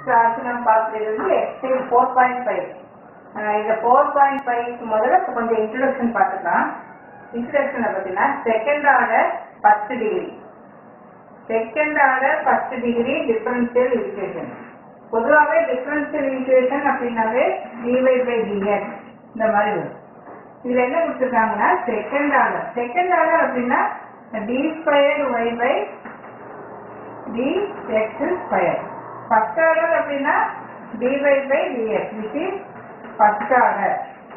அடுத்து நம்ம பார்க்குறது வந்து எக்ஸ்ட்ரீம் ஃபோர் பாயிண்ட் ஃபைவ் இந்த ஃபோர் பாயிண்ட் ஃபைவ்க்கு முதல்ல கொஞ்சம் இன்ட்ரடக்ஷன் பார்த்துக்கலாம் இன்ட்ரடக்ஷனை பார்த்தீங்கன்னா second order first degree second order first degree differential equation பொதுவாகவே டிஃபரன்ஷியல் ஈக்குவேஷன் அப்படின்னாவே டிவை பை டிஎன் இந்த மாதிரி வரும் இதுல என்ன கொடுத்துருக்காங்கன்னா செகண்ட் ஆர்டர் செகண்ட் ஆர்டர் அப்படின்னா d square y by d x square first order அப்படின்னா d y by d x which is first order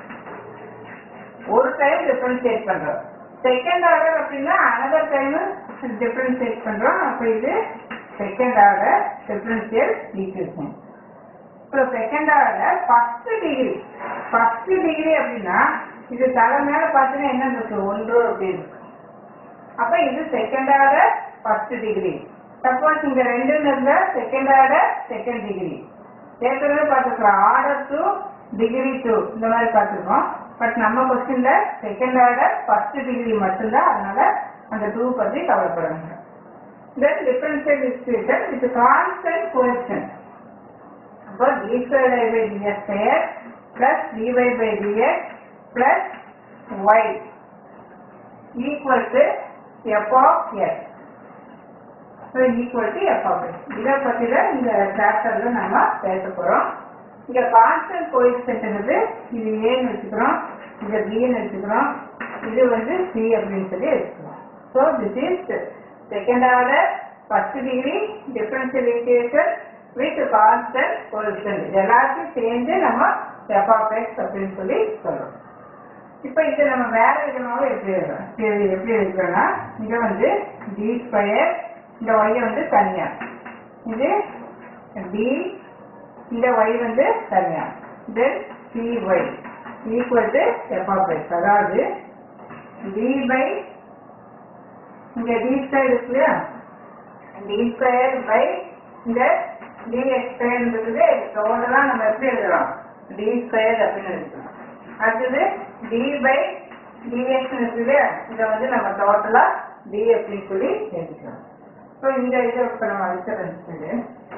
ஒரு டைம் டிஃபரன்ஷியேட் பண்றோம் செகண்ட் ஆர்டர் அப்படின்னா அனதர் டைம் டிஃபரன்ஷியேட் பண்றோம் அப்ப இது செகண்ட் ஆர்டர் டிஃபரன்ஷியல் ஈக்குவேஷன் இப்போ second order first degree first degree அப்படின்னா இது தலை மேல பார்த்தீங்கன்னா என்ன இருக்கு ஒன்று அப்படின்னு இருக்கு. அப்ப இது second order first degree suppose இங்க ரெண்டுன்னு இருந்தா செகண்ட் ஆர்டர் செகண்ட் டிகிரி ஏற்கனவே பார்த்துருக்கோம் ஆர்டர் டூ டிகிரி டூ இந்த மாதிரி பார்த்துருக்கோம் பட் நம்ம கொஸ்டின்ல செகண்ட் ஆர்டர் ஃபர்ஸ்ட் டிகிரி மட்டும்தான் அதனால அந்த டூ பத்தி கவலைப்படுறாங்க then differential equation with constant coefficient அப்போ D square I by DS square plus DY by DX plus Y equal to F of S so equal to F of S இதை பற்றி தான் இந்த சாப்டர்ல நம்ம பேச போகிறோம் இங்க கான்ஸ்டன்ட் கோஎஃபிஷியன்ட்ங்கிறது இது ஏன்னு வச்சுக்கிறோம் இது பின்னு வச்சுக்கிறோம் இது வந்து சி அப்படின்னு சொல்லி வச்சுக்கிறோம் so this is second order first degree differential equation with constant coefficient இது எல்லாத்தையும் சேர்ந்து நம்ம எஃப் ஆஃப் எக்ஸ் அப்படின்னு சொல்லி சொல்றோம் இப்போ இது நம்ம வேற விதமாகவும் எப்படி எழுதுறோம் இது எப்படி எழுதுறோம்னா இங்க வந்து டி ஸ்கொயர் இந்த ஒய்யை வந்து தனியா இது டி இந்த y வந்து தனியா then cy equal to F of x அதாவது டி பை இங்க டி ஸ்கொயர் இருக்கு இல்லையா டி ஸ்கொயர் பை இந்த டி எக்ஸ் ஸ்கொயர் இருக்குது டோட்டலா நம்ம எப்படி எழுதுறோம் டி ஸ்கொயர் அப்படின்னு எழுதுறோம் அடுத்தது டி பை டிஎக்ஸ் இருக்குது இதை வந்து நம்ம டோட்டலா டி அப்படின்னு சொல்லி எழுதிக்கிறோம் ஸோ இந்த இதை இப்போ நம்ம அடிச்சிருந்துச்சு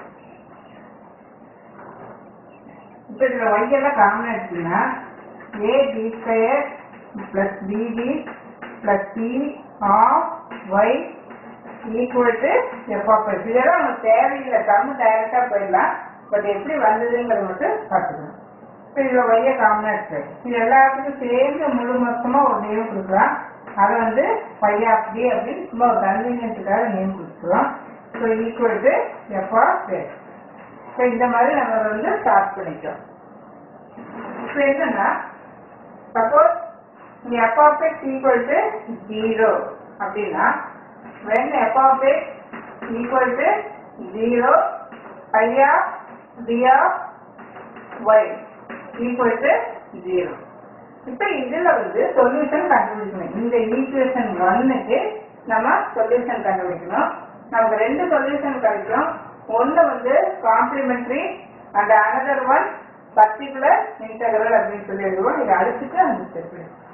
இப்போ இதில் ஒய் எல்லாம் காமனாக எடுத்தீங்கன்னா a b square plus b d plus c of y equal to F of x இதெல்லாம் நமக்கு தேவையில்லை சம்மு டைரக்டாக போயிடலாம் பட் எப்படி வந்ததுங்கிறது மட்டும் பார்த்துக்கணும் இப்போ இதில் ஒய்யை காமனாக எடுத்து இது எல்லாத்துக்கும் சேர்ந்து முழு மொத்தமாக ஒரு நேம் கொடுக்கலாம் அதை வந்து ஃபை ஆஃப் டி அப்படின்னு சும்மா ஒரு கன்வீனியன்ட்டுக்காக நேம் கொடுத்துருவோம் so equal to F of x so இந்த மாதிரி நம்ம வந்து ஸ்டார்ட் பண்ணிட்டோம் இப்போ என்னன்னா சப்போஸ் இங்க f of x equal to zero அப்படின்னா when f of x equal to zero i of d of y equal to zero இப்போ இதுல வந்து சொல்யூஷன் கண்டுபிடிக்கணும் இந்த ஈக்குவேஷன் ஒன்னுக்கு நம்ம சொல்யூஷன் கண்டுபிடிக்கணும் நமக்கு ரெண்டு சொல்யூஷன் கிடைக்கும் ஒன்னு வந்து complementary and another one particular integral அப்படின்னு சொல்லி எழுதுவோம் இதை அடிச்சுட்டு அந்த ஸ்டெப்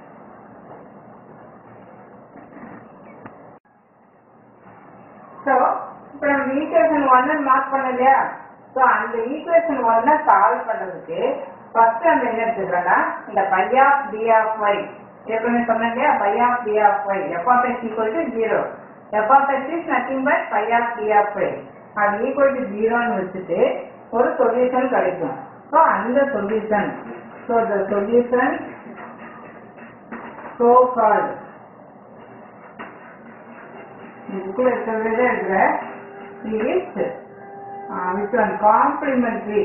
ஸோ இப்போ நம்ம ஈக்குவேஷன் ஒன்னு மார்க் பண்ண இல்லையா ஸோ அந்த ஈக்குவேஷன் ஒன்னை சால்வ் பண்ணுறதுக்கு ஃபர்ஸ்ட் நம்ம என்ன எடுத்துக்கிறோம்னா இந்த phi of d of y ஏற்கனவே சொன்னேன் இல்லையா phi of d of y f of x equal to zero f of x is nothing but phi of d of y அது ஈக்குவல் டு ஜீரோன்னு வச்சுட்டு ஒரு சொல்யூஷன் கிடைக்கும் ஸோ அந்த solution so the solution so called புக்கில் இருக்கிறதே இருக்கிற is which one complementary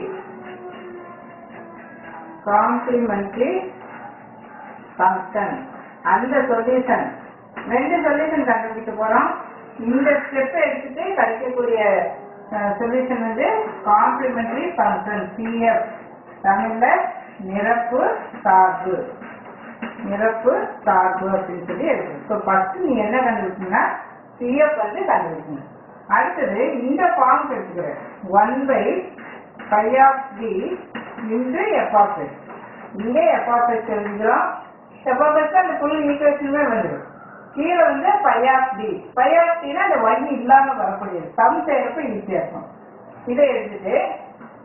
complementary function அந்த சொல்யூஷன் ரெண்டு சொல்யூஷன் கண்டுபிடிக்க போறோம் இந்த ஸ்டெப் எடுத்துட்டு கிடைக்கக்கூடிய சொல்யூஷன் வந்து காம்ப்ளிமெண்ட்ரி ஃபங்க்ஷன் சிஎஃப் தமிழ்ல நிரப்பு சார்பு நிரப்பு சார்பு அப்படின்னு சொல்லி இருக்கு ஸோ ஃபர்ஸ்ட் நீ என்ன கண்டுபிடிச்சீங்கன்னா சிஎஃப் வந்து கண்டுபிடிக்கணும் அடுத்தது இந்த ஃபார்ம் எடுத்துக்கிற one by phi of d into f of x இங்கே எஃப் ஆஃப் எக்ஸ் எழுதிக்கிறோம் எஃப் ஆஃப் எக்ஸ் அந்த ஃபுல் ஈக்குவேஷனுமே வந்துடும் கீழே வந்து phi of d phi of டினா அந்த ஒய் இல்லாம வரக்கூடியது சம் செய்யறப்ப ஈஸியா இருக்கும் இதை எடுத்துட்டு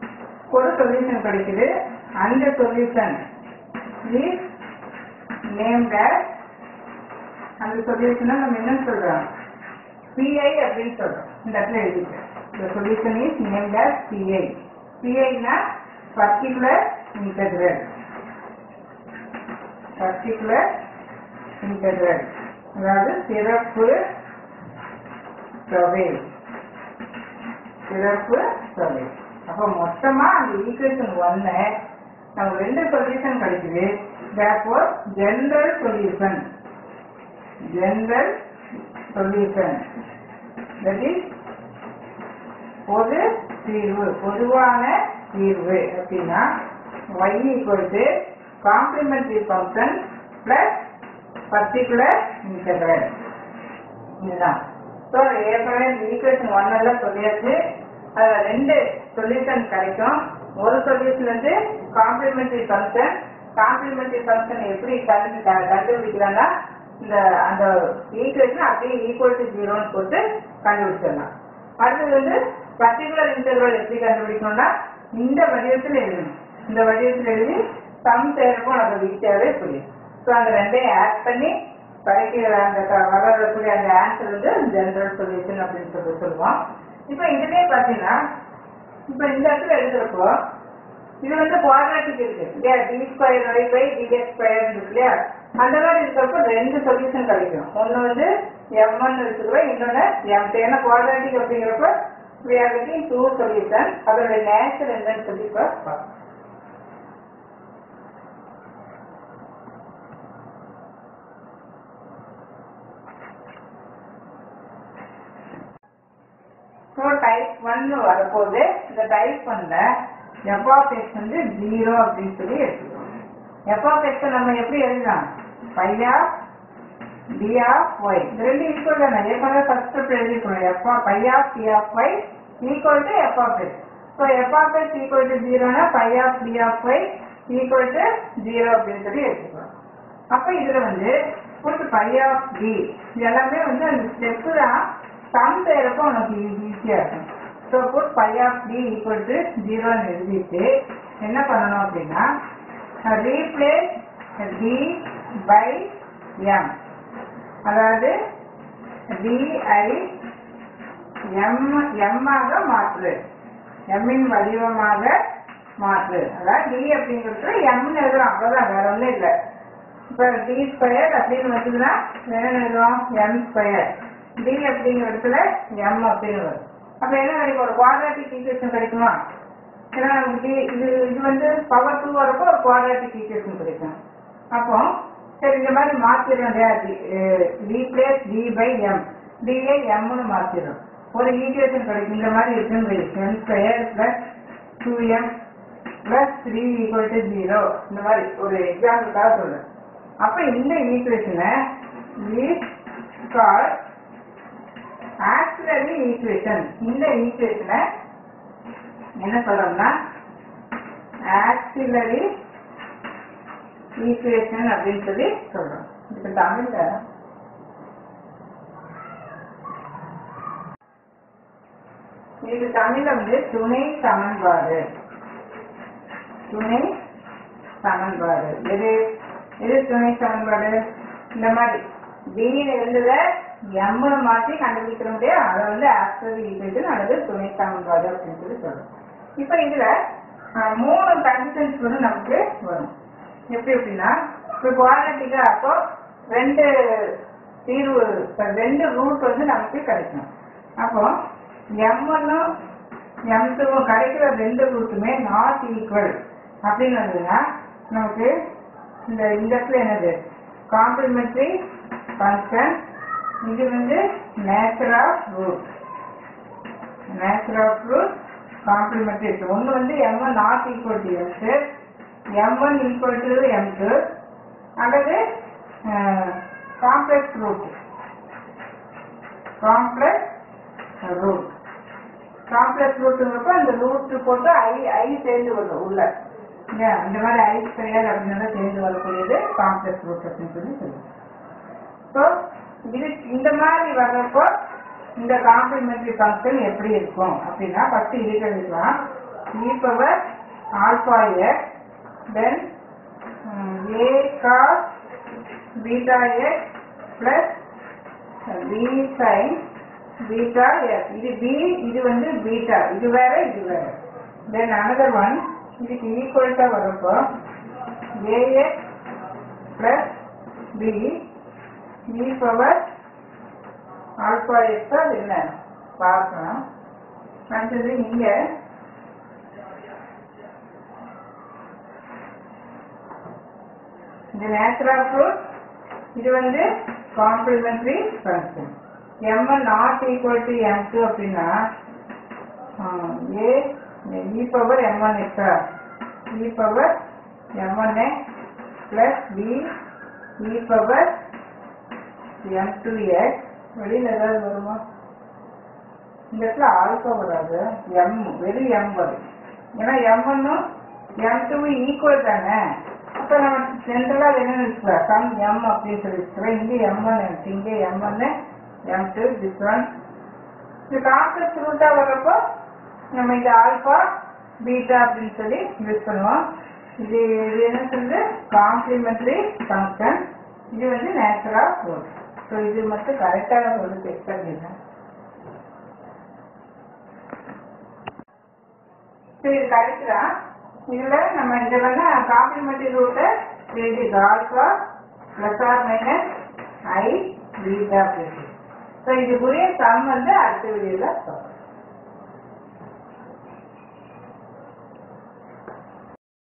ஒரு சொல்யூஷன் கிடைக்குது அந்த சொல்யூஷன் இஸ் நேம்ட் அந்த சொல்யூஷனை நம்ம என்ன சொல்றோம் பிஐ அப்படின்னு சொல்றோம் இந்த இடத்துல எழுதிட்டு the solution is named as PI PI னா particular integral particular integral அதாவது சிறப்பு தொகை சிறப்பு தொகை அப்போ மொத்தமா அந்த ஈக்குவேஷன் ஒன்னு நமக்கு ரெண்டு சொல்யூஷன் கிடைக்குது therefore general solution general solution that is பொது தீர்வு பொதுவான தீர்வு அப்படின்னா y equal to complementary function plus particular integral இதுதான் ஸோ ஏற்கனவே ஈக்குவேஷன் ஒன் எல்லாம் சொல்லியாச்சு அதில் ரெண்டு சொல்யூஷன் கிடைக்கும் ஒரு சொல்யூஷன் வந்து காம்ப்ளிமெண்டரி ஃபங்க்ஷன் காம்ப்ளிமெண்டரி ஃபங்க்ஷன் எப்படி கண்டு கண்டுபிடிக்கலாம்னா இந்த அந்த ஈக்குவேஷன் அப்படியே ஈக்குவல் டு ஜீரோன்னு போட்டு கண்டுபிடிச்சிடலாம் அடுத்தது வந்து பர்டிகுலர் இன்டர்வல் எப்படி கண்டுபிடிக்கணும்னா இந்த வடிவத்தில் எழுதணும் இந்த வடிவத்தில் எழுதி சம் சேர்க்கும் அது ஈஸியாகவே புரியும் ஸோ அந்த ரெண்டையும் ஆட் பண்ணி கிடைக்கிற அந்த க- வரக்கூடிய அந்த ஆன்சர் வந்து ஜெனரல் சொல்யூஷன் அப்படின்னு சொல்லி சொல்லுவோம் இப்போ இதுலயே பார்த்தீங்கன்னா இப்போ இந்த இடத்துல எழுதுறப்போ இது வந்து குவாட்ராட்டிக் இருக்கு இல்லையா d square y by d x square இருக்கு இல்லையா அந்த மாதிரி இருக்கிறப்போ ரெண்டு சொல்யூஷன் கிடைக்கும் ஒன்று வந்து எம் ஒன் எடுத்துக்கிறோம் இன்னொன்று எம் டூ ஏன்னா குவாட்ராட்டிக் அப்படிங்கிறப்ப we are getting two solution அதோட நேச்சர் என்னன்னு சொல்லி இப்போ பார்ப்போம் ஸோ டைப் ஒன்னு வரப்போது இந்த டைப் ஒன்ல எஃப் ஆஃப் எக்ஸ் வந்து ஜீரோ அப்படின்னு சொல்லி எடுத்துக்கிறோம் எஃப் ஆஃப் எக்ஸ் நம்ம எப்படி எழுதலாம் phi of d of y இது ரெண்டு ஈக்குவல் தானே ஏற்கனவே ஃபர்ஸ்ட் ஸ்டெப் எழுதிக்கணும் f of phi of d of y equal to F of x so f of x equal to ஜீரோனா phi of d of y equal to zero அப்படின்னு சொல்லி எடுத்துக்கிறோம் அப்ப இதுல வந்து கொடுத்து பை ஆஃப் டி இது எல்லாமே வந்து அந்த ஸ்டெப்பு தான் சம் செய்யறப்போ உனக்கு ஈஸியா இருக்கும் so put phi of d equal to ஜீரோன்னு எழுதிட்டு என்ன பண்ணணும் அப்படின்னா ரீப்ளேஸ் டி பை எம் அதாவது டிஐ எம் எம்மாக மாற்று எம்மின் வடிவமாக மாற்று அதாவது டி அப்படிங்கிறது எம்னு எழுதுறோம் அவ்வளவுதான் வேற ஒண்ணும் இல்லை இப்போ டி ஸ்கொயர் அப்படின்னு வச்சுதுன்னா என்ன எழுதுவோம் எம் ஸ்கொயர் டி அப்படிங்கிற இடத்துல எம் அப்படின்னு வரும் அப்ப என்ன கிடைக்கும் ஒரு குவாட்ராட்டிக் ஈக்குவேஷன் கிடைக்குமா ஏன்னா நமக்கு D- இது இது வந்து பவர் டூ வரப்போ ஒரு குவாட்ராட்டிக் ஈக்குவேஷன் கிடைக்கும் அப்போ சரி இந்த மாதிரி மாத்திடும் இல்லையா replace d by m d a எம்னு மாத்திடும் ஒரு ஈக்குவேஷன் கிடைக்கும் இந்த மாதிரி இருக்குன்னு வை m square plus two m plus three equal to zero இந்த மாதிரி ஒரு எக்ஸாம்பிளுக்காக சொல்றேன் அப்ப இந்த ஈக்குவேஷனை இஸ் கால் ஆக்சிலரி ஈக்குவேஷன் இந்த ஈக்குவேஷனை என்ன சொல்றோம்னா ஆக்சிலரி ஈக்குவேஷன் அப்படின்னு சொல்லி சொல்றோம் இதுக்கு தமிழ்ல இது தமிழ்ல வந்து துணை சமன்பாடு துணை சமன்பாடு எது எது துணை சமன்பாடு இந்த மாதிரி டியில் இருந்தத எம்னு மாற்றி கண்டுபிடிக்கிற முடியாது அதை வந்து ஆக்சுவலி ஈக்குவேஷன் அல்லது துணை சமன்பாடு அப்படின்னு சொல்லி சொல்றோம் இப்போ இதுல அஹ், மூணு கண்டிஷன்ஸ் வந்து நமக்கு வரும் எப்படி எப்படின்னா இப்போ குவாலிட்டிக்கா அப்போ ரெண்டு தீர்வு இப்ப ரெண்டு ரூட் வந்து நமக்கு கிடைக்கும் அப்போ எம் ஒன்னும் எம் டூவும் கிடைக்கிற ரெண்டு ரூட்டுமே நாட் ஈக்குவல் அப்படின்னு வந்ததுன்னா நமக்கு இந்த இந்த இடத்துல என்னது காம்ப்ளிமெண்ட்ரி ஃபங்க்ஷன் இது வந்து nature of root nature of root complementary ஒன்று வந்து m one not equal to x m one equal to m two அல்லது complex root complex root complex ரூட்டுங்கிறப்ப அந்த ரூட் போட்டு ஐ ஐ சேர்ந்து வரும் உள்ள ஏன் இந்த மாதிரி ஐ ஸ்கொயர் அப்படின்னு சேர்ந்து வரக்கூடியது காம்ப்ளெக்ஸ் ரூட் அப்படின்னு சொல்லி சொல்லுவோம் ஸோ இது இந்த மாதிரி வர்றப்போ இந்த காம்ப்ளிமெண்ட்ரி ஃபங்க்ஷன் எப்படி இருக்கும் அப்படின்னா ஃபர்ஸ்ட் இருக்கிறதுலாம் e power alpha x then a cos beta x plus b sine beta x இது பி இது வந்து பீட்டா இது வேற இது வேற தென் அனதர் ஒன் இதுக்கு ஈக்குவல்ட்டா வரப்போ a x plus b e power alpha x அது என்ன பார்க்கலாம் அடுத்தது இங்க இது நேச்சுரல் ஃப்ரூட் இது வந்து complementary function m not equal to m two அப்படின்னா a e power m one எக்ஸா e power m one x plus b e power m two x வெளியில் ஏதாவது வருமா இந்த இடத்துல ஆல்பா வராது எம் வெறும் எம் வரும் ஏன்னா எம் ஒன்னும் எம் டூ ஈக்குவல் தானே அப்போ நம்ம ஜென்ரலாக என்ன வச்சுக்கலாம் சம் எம் அப்படின்னு சொல்லி வச்சுக்கிறோம் இங்கே எம் ஒன் இருக்கு இங்கே எம் ஒன்னு எம் டூ டிஃப்ரெண்ட் இந்த கான்செப்ட் ரூட்டாக வர்றப்போ நம்ம இந்த ஆல்பா பீட்டா அப்படின்னு சொல்லி யூஸ் பண்ணுவோம் இது இது என்ன சொல்லுது காம்ப்ளிமெண்ட்ரி ஃபங்க்ஷன் இது வந்து நேச்சுரல் ரூட் ஸோ இது மட்டும் கரெக்டாக ஒரு செக் பண்ணிடுறேன் ஸோ இது கரெக்ட் தான் இதில் நம்ம இந்த வந்து காம்ப்ளிமெண்ட்ரி ரூட்டை எழுதிக்கோ alpha plus r minus i beta plus so இதுக்குரிய சம் வந்து அடுத்த வீடியோவில் பார்ப்போம்